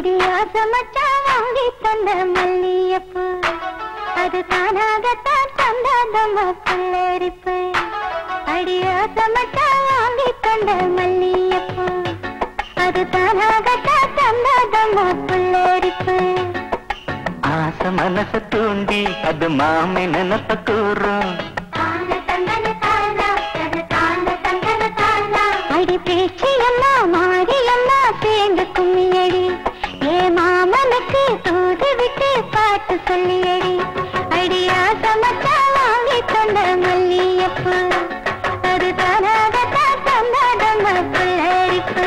இடியாச மச்சான் வாங்கி தந்த மல்லியப்பு அது தானாகத்தான் தந்தாதம்மா புல்லரிப்பு அடியாச மச்சான் வாங்கி தந்த மல்லியப்பு அது தானாகத்தான் தந்தாதம்மா புல்லரிப்பு ஆசை மனச தூண்டி அது மாமை நினப்ப கூறும் அடி பேச்சு எல்லாம் மாறி எல்லாம் சேர்ந்து கும்மியடி ஏ மாமனுக்கு தூது விட்டு பாட்டு சொல்லியடி அடியா சமத்தா வாங்கி தந்த மல்லியப்பு அது தானாகத்தான் தந்தாதம்மா புல்லரிப்பு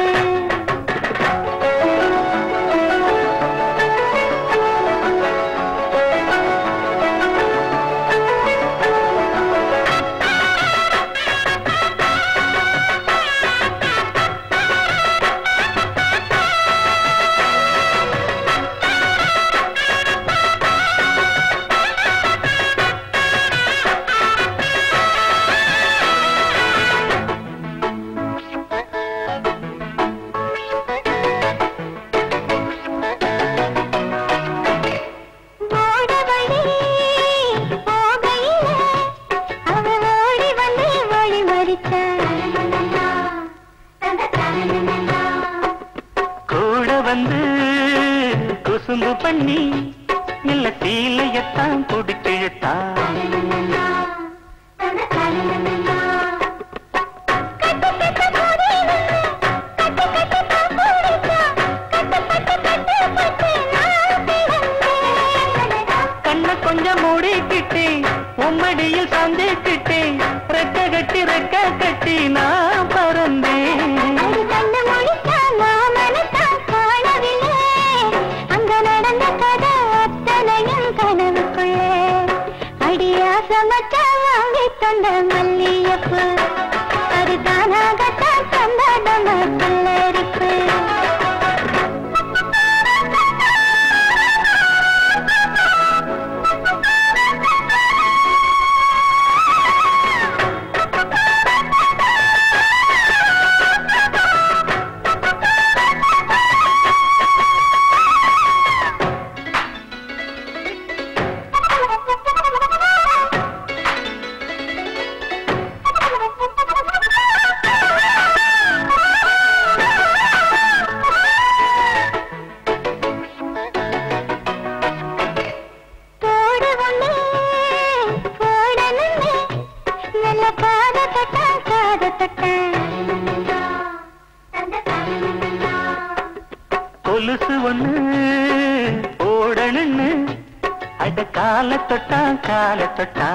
ஓட வழி போகையில அவ ஓடி வந்து வழி கூட வந்து குசும்பு பண்ணி இல்ல தீலையத்தான் குடிக்கிழுத்தான் கண்ண கொஞ்சம் மூடிக்கிட்டு உம்மடியில் சாந்துக்கிட்டு ரெக்க கட்டி ரெக்க கட்டி நான் பறந்தேன் அது கண்ணு முழிச்சா மாமனத்தான் காணவில்லை அங்க நடந்த கதை அத்தனையும் கனவுக்குள்ளே அடியா சமச்சா வாங்கி தந்த மல்லியப்பு அது தானாகத்தான் தந்தாதம்மா புல்லரிப்பு போடு ஒண்ணு போட நின்னு நல்ல காத தொட்டா காத தொட்டா கொலுசு ஒண்ணு ஓடணுன்னு அட கால தொட்டா கால தொட்டா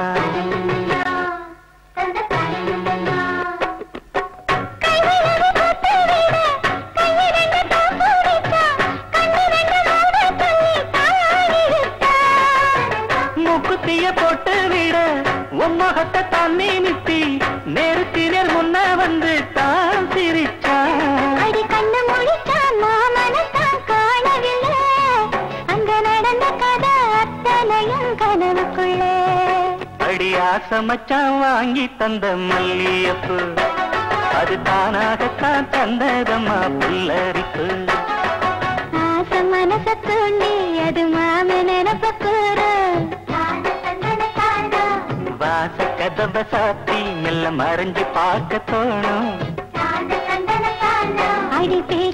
மூக்குத்திய போட்டு விட உன் முகத்தை தண்ணி நித்தி நேருக்கு நேர் முன்ன வந்து தான் சிரிச்சா அடி கண்ணு முழிச்சா மாமனத்தான் காணவில்லை அங்க நடந்த கதை அத்தனையும் கனவுக்குள்ளே அடி ஆசை மச்சான் வாங்கி தந்த மல்லியப்பு அது தானாகத்தான் தந்ததம்மா புல்லரிப்பு ஆசை மனச தூண்டி அது மாம நினப்ப கூற வாச கதவை சாத்தி மெல்ல மறைஞ்சு பார்க்க தோணும் அடி பே